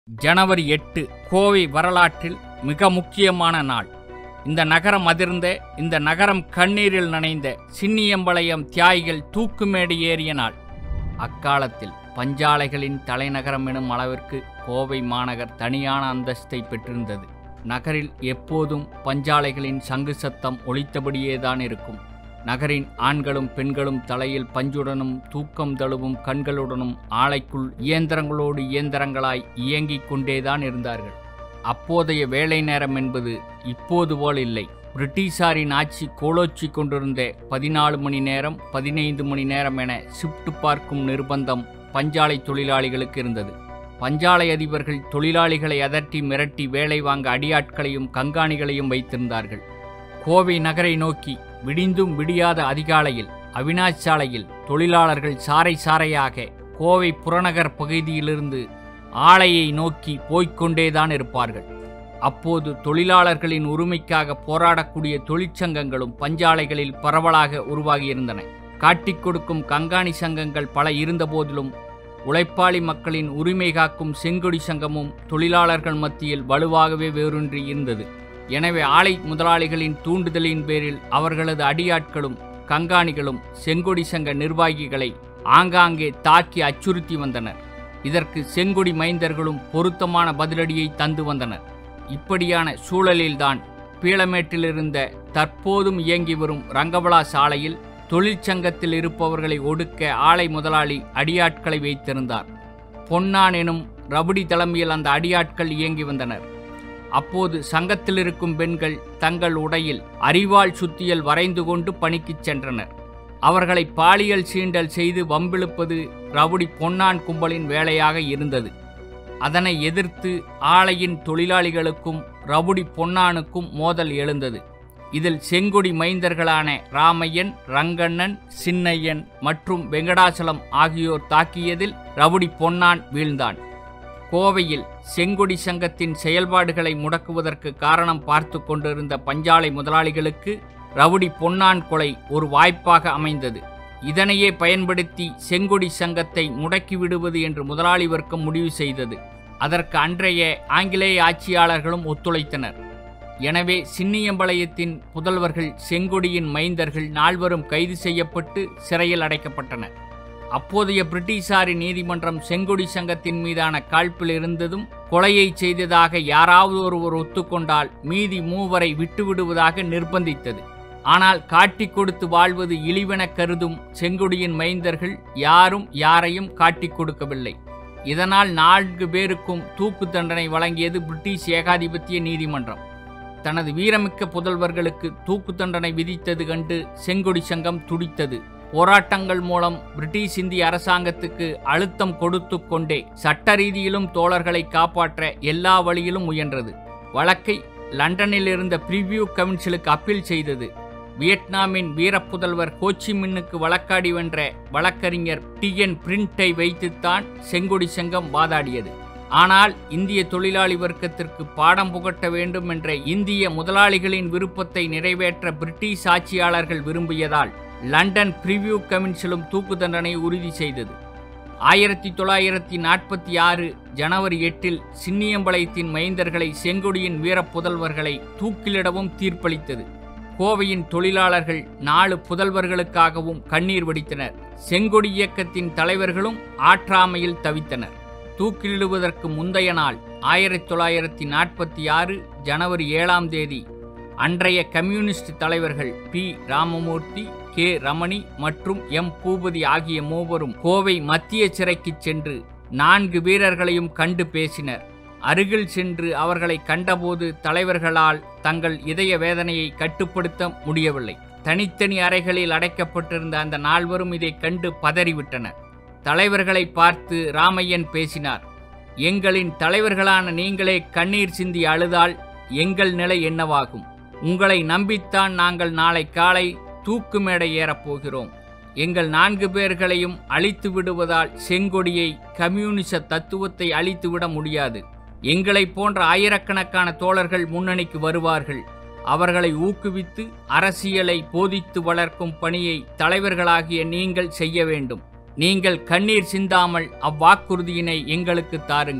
ஜனவரி எட்டு கோவை வரலாற்றில் மிக முக்கியமான நாள் இந்த நகரம் அதிர்ந்த இந்த நகரம் கண்ணீரில் நனைந்த சின்னியம்பளையம் தியாகிகள் தூக்குமேடு ஏறிய நாள் அக்காலத்தில் பஞ்சாலைகளின் தலைநகரம் எனும் அளவிற்கு கோவை மாநகர் தனியான அந்தஸ்தை பெற்றிருந்தது நகரில் எப்போதும் பஞ்சாலைகளின் சங்கு சத்தம் ஒலித்தபடியேதான் இருக்கும் நகரின் ஆண்களும் பெண்களும் தலையில் பஞ்சுடனும் தூக்கம் தழுவும் கண்களுடனும் ஆலைக்குள் இயந்திரங்களோடு இயந்திரங்களாய் இயங்கிக் கொண்டேதான் இருந்தார்கள் அப்போதைய வேலை நேரம் என்பது இப்போது போல் இல்லை பிரிட்டிஷாரின் ஆட்சி கோலோச்சி கொண்டிருந்த பதினாலு மணி நேரம் பதினைந்து மணி நேரம் என ஷிப்ட் பார்க்கும் நிர்பந்தம் பஞ்சாலை தொழிலாளிகளுக்கு இருந்தது பஞ்சாலை அதிபர்கள் தொழிலாளிகளை அதட்டி மிரட்டி வேலை வாங்க அடியாட்களையும் கண்காணிகளையும் வைத்திருந்தார்கள் கோவை நகரை நோக்கி விடிந்தும் விடியாத அதிகாலையில் அவினாஷ் சாலையில் தொழிலாளர்கள் சாறை சாறையாக கோவை புறநகர் பகுதியிலிருந்து ஆலையை நோக்கி போய்க்கொண்டேதான் இருப்பார்கள் அப்போது தொழிலாளர்களின் உரிமைக்காக போராடக்கூடிய தொழிற்சங்கங்களும் பஞ்சாலைகளில் பரவலாக உருவாகியிருந்தன காட்டிக் கொடுக்கும் கண்காணி சங்கங்கள் பல இருந்தபோதிலும் உழைப்பாளி மக்களின் உரிமை காக்கும் செங்கொடி சங்கமும் தொழிலாளர்கள் மத்தியில் வலுவாகவே வேரூன்றி இருந்தது எனவே ஆலை முதலாளிகளின் தூண்டுதலின் பேரில் அவர்களது அடியாட்களும் கண்காணிகளும் செங்கொடி சங்க நிர்வாகிகளை ஆங்காங்கே தாக்கி அச்சுறுத்தி வந்தனர் இதற்கு செங்கொடி மைந்தர்களும் பொருத்தமான பதிலடியை தந்து வந்தனர் இப்படியான சூழலில்தான் பீளமேட்டில் இருந்த தற்போதும் இயங்கி வரும் ரங்கவலா சாலையில் தொழிற்சங்கத்தில் இருப்பவர்களை ஒடுக்க ஆலை முதலாளி அடியாட்களை வைத்திருந்தார் பொன்னான் எனும் ரபுடி தலைமையில் அந்த அடியாட்கள் இயங்கி வந்தனர் அப்போது சங்கத்தில் இருக்கும் பெண்கள் தங்கள் உடையில் அரிவாள் சுத்தியல் வரைந்து கொண்டு பணிக்குச் சென்றனர் அவர்களை பாலியல் சீண்டல் செய்து வம்பிழுப்பது ரவுடி பொன்னான் கும்பலின் வேலையாக இருந்தது அதனை எதிர்த்து ஆலையின் தொழிலாளிகளுக்கும் ரவுடி பொன்னானுக்கும் மோதல் எழுந்தது இதில் செங்கொடி மைந்தர்களான ராமையன் ரங்கண்ணன் சின்னையன் மற்றும் வெங்கடாசலம் ஆகியோர் தாக்கியதில் ரவுடி பொன்னான் வீழ்ந்தான் கோவையில் செங்கொடி சங்கத்தின் செயல்பாடுகளை முடக்குவதற்கு காரணம் பார்த்து கொண்டிருந்த பஞ்சாலை முதலாளிகளுக்கு ரவுடி பொன்னான் கொலை ஒரு வாய்ப்பாக அமைந்தது இதனையே பயன்படுத்தி செங்கொடி சங்கத்தை முடக்கி விடுவது என்று முதலாளி வர்க்கம் முடிவு செய்தது அதற்கு அன்றைய ஆங்கிலேய ஆட்சியாளர்களும் ஒத்துழைத்தனர் எனவே சின்னியம்பாளையத்தின் புதல்வர்கள் செங்கொடியின் மைந்தர்கள் நால்வரும் கைது செய்யப்பட்டு சிறையில் அடைக்கப்பட்டனர் அப்போதைய பிரிட்டிஷாரின் நீதிமன்றம் செங்கொடி சங்கத்தின் மீதான காழ்ப்பில் இருந்ததும் கொலையை செய்ததாக யாராவது ஒருவர் ஒத்துக்கொண்டால் மீதி மூவரை விட்டுவிடுவதாக நிர்பந்தித்தது ஆனால் காட்டிக் கொடுத்து வாழ்வது இழிவென கருதும் செங்கொடியின் மைந்தர்கள் யாரும் யாரையும் காட்டிக் கொடுக்கவில்லை இதனால் நான்கு பேருக்கும் தூக்கு தண்டனை வழங்கியது பிரிட்டிஷ் ஏகாதிபத்திய நீதிமன்றம் தனது வீரமிக்க புதல்வர்களுக்கு தூக்கு தண்டனை விதித்தது கண்டு செங்கொடி சங்கம் துடித்தது போராட்டங்கள் மூலம் பிரிட்டிஷ் இந்திய அரசாங்கத்துக்கு அழுத்தம் கொடுத்து கொண்டே சட்ட ரீதியிலும் தோழர்களை காப்பாற்ற எல்லா வழியிலும் முயன்றது வழக்கை லண்டனில் இருந்த பிரிவியூ கவுன்சிலுக்கு அப்பீல் செய்தது வியட்நாமின் வீரப்புதல்வர் ஹோச்சிமின்னுக்கு வழக்காடி வென்ற வழக்கறிஞர் டி என் பிரிண்டை வைத்துத்தான் செங்கொடி சங்கம் வாதாடியது ஆனால் இந்திய தொழிலாளி வர்க்கத்திற்கு பாடம் புகட்ட வேண்டும் என்ற இந்திய முதலாளிகளின் விருப்பத்தை நிறைவேற்ற பிரிட்டிஷ் ஆட்சியாளர்கள் விரும்பியதால் லண்டன் பிரிவியூ கவுன்சிலும் தூக்கு தண்டனை உறுதி செய்தது ஆயிரத்தி தொள்ளாயிரத்தி நாற்பத்தி ஆறு ஜனவரி எட்டில் சின்னியம்பாளையத்தின் மைந்தர்களை செங்கொடியின் வீரப்புதல்வர்களை தூக்கிலிடவும் தீர்ப்பளித்தது கோவையின் தொழிலாளர்கள் நாலு புதல்வர்களுக்காகவும் கண்ணீர் வடித்தனர் செங்கொடி இயக்கத்தின் தலைவர்களும் ஆற்றாமையில் தவித்தனர் தூக்கிலிடுவதற்கு முந்தைய நாள் ஆயிரத்தி தொள்ளாயிரத்தி நாற்பத்தி ஆறு ஜனவரி ஏழாம் தேதி அன்றைய கம்யூனிஸ்ட் தலைவர்கள் பி ராமமூர்த்தி கே ரமணி மற்றும் எம் பூபதி ஆகிய மூவரும் கோவை மத்திய சிறைக்கு சென்று நான்கு வீரர்களையும் கண்டு பேசினர் அருகில் சென்று அவர்களை கண்டபோது தலைவர்களால் தங்கள் இதய வேதனையை கட்டுப்படுத்த முடியவில்லை தனித்தனி அறைகளில் அடைக்கப்பட்டிருந்த அந்த நால்வரும் இதை கண்டு பதறிவிட்டனர் தலைவர்களை பார்த்து ராமையன் பேசினார் எங்களின் தலைவர்களான நீங்களே கண்ணீர் சிந்தி அழுதால் எங்கள் நிலை என்னவாகும் உங்களை நம்பித்தான் நாங்கள் நாளை காலை தூக்கு மேடை ஏறப் போகிறோம் எங்கள் நான்கு பேர்களையும் அழித்து விடுவதால் செங்கொடியை கம்யூனிச தத்துவத்தை அழித்துவிட முடியாது எங்களைப் போன்ற ஆயிரக்கணக்கான தோழர்கள் முன்னணிக்கு வருவார்கள் அவர்களை ஊக்குவித்து அரசியலை போதித்து வளர்க்கும் பணியை தலைவர்களாகிய நீங்கள் செய்ய வேண்டும் நீங்கள் கண்ணீர் சிந்தாமல் அவ்வாக்குறுதியினை எங்களுக்கு தாருங்கள்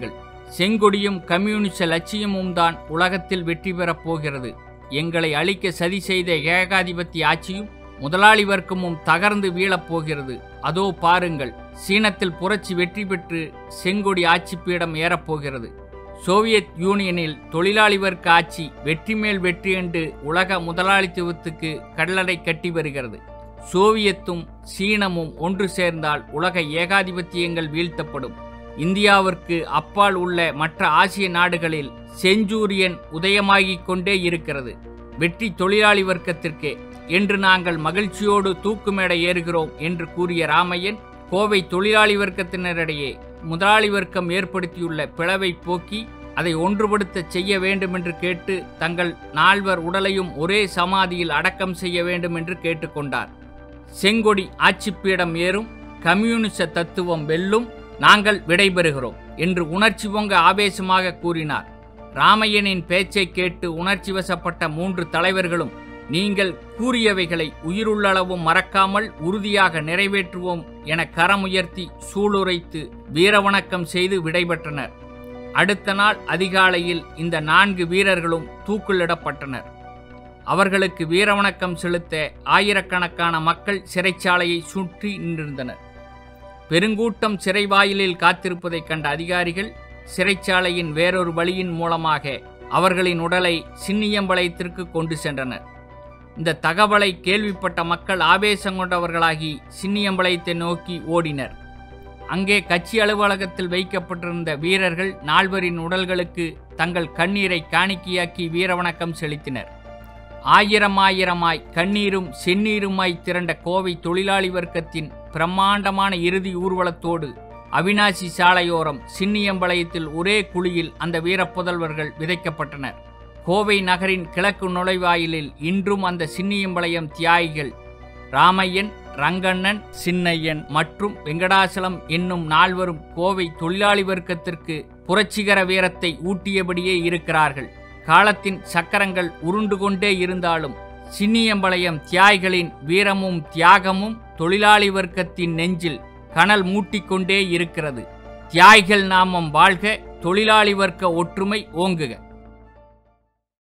செங்கொடியும் கம்யூனிச லட்சியமும் தான் உலகத்தில் வெற்றி பெறப் போகிறது எங்களை அழிக்க சதி செய்த ஏகாதிபத்திய ஆட்சியும் முதலாளி வர்க்கமும் தகர்ந்து வீழப் போகிறது அதோ பாருங்கள் சீனத்தில் புரட்சி வெற்றி பெற்று செங்கொடி ஆட்சி பீடம் ஏறப்போகிறது சோவியத் யூனியனில் தொழிலாளி வர்க்க ஆட்சி வெற்றி மேல் வெற்றி என்று உலக முதலாளித்துவத்துக்கு கடலடை கட்டி வருகிறது சோவியத்தும் சீனமும் ஒன்று சேர்ந்தால் உலக ஏகாதிபத்தியங்கள் வீழ்த்தப்படும் இந்தியாவிற்கு அப்பால் உள்ள மற்ற ஆசிய நாடுகளில் செஞ்சூரியன் உதயமாகிக் கொண்டே இருக்கிறது வெற்றி தொழிலாளி வர்க்கத்திற்கே என்று நாங்கள் மகிழ்ச்சியோடு தூக்குமேடை ஏறுகிறோம் என்று கூறிய ராமையன் கோவை தொழிலாளி வர்க்கத்தினரிடையே முதலாளி வர்க்கம் ஏற்படுத்தியுள்ள பிளவை போக்கி அதை ஒன்றுபடுத்தச் செய்ய வேண்டுமென்று கேட்டு தங்கள் நால்வர் உடலையும் ஒரே சமாதியில் அடக்கம் செய்ய வேண்டும் என்று கேட்டுக்கொண்டார் செங்கொடி ஆட்சிப்பீடம் ஏறும் கம்யூனிச தத்துவம் வெல்லும் நாங்கள் விடைபெறுகிறோம் என்று உணர்ச்சி பொங்க ஆவேசமாக கூறினார் ராமையனின் பேச்சை கேட்டு உணர்ச்சி வசப்பட்ட மூன்று தலைவர்களும் நீங்கள் கூறியவைகளை உயிருள்ளளவும் மறக்காமல் உறுதியாக நிறைவேற்றுவோம் என கரமுயர்த்தி சூளுரைத்து வீரவணக்கம் செய்து விடைபெற்றனர் அடுத்த நாள் அதிகாலையில் இந்த நான்கு வீரர்களும் தூக்கிலிடப்பட்டனர் அவர்களுக்கு வீரவணக்கம் செலுத்த ஆயிரக்கணக்கான மக்கள் சிறைச்சாலையை சுற்றி நின்றிருந்தனர் பெருங்கூட்டம் சிறைவாயிலில் காத்திருப்பதைக் கண்ட அதிகாரிகள் சிறைச்சாலையின் வேறொரு வழியின் மூலமாக அவர்களின் உடலை சின்னியம்பாளையத்திற்கு கொண்டு சென்றனர் இந்த தகவலை கேள்விப்பட்ட மக்கள் ஆவேசம் கொண்டவர்களாகி சின்னியம்பாளையத்தை நோக்கி ஓடினர் அங்கே கட்சி அலுவலகத்தில் வைக்கப்பட்டிருந்த வீரர்கள் நால்வரின் உடல்களுக்கு தங்கள் கண்ணீரை காணிக்கையாக்கி வீரவணக்கம் செலுத்தினர் ஆயிரம் ஆயிரமாய் கண்ணீரும் செந்நீருமாய் திரண்ட கோவை தொழிலாளி வர்க்கத்தின் பிரம்மாண்டமான இறுதி ஊர்வலத்தோடு அவினாசி சாலையோரம் சின்னியம்பாளையத்தில் ஒரே குழியில் அந்த வீரப்புதல்வர்கள் விதைக்கப்பட்டனர் கோவை நகரின் கிழக்கு நுழைவாயிலில் இன்றும் அந்த சின்னியம்பாளையம் தியாகிகள் ராமையன் ரங்கண்ணன் சின்னையன் மற்றும் வெங்கடாசலம் என்னும் நால்வரும் கோவை தொழிலாளி வர்க்கத்திற்கு புரட்சிகர வீரத்தை ஊட்டியபடியே இருக்கிறார்கள் காலத்தின் சக்கரங்கள் உருண்டு கொண்டே இருந்தாலும் சின்னியம்பாளையம் தியாகிகளின் வீரமும் தியாகமும் தொழிலாளி வர்க்கத்தின் நெஞ்சில் கனல் மூட்டிக்கொண்டே இருக்கிறது தியாகிகள் நாமம் வாழ்க தொழிலாளி வர்க்க ஒற்றுமை ஓங்குக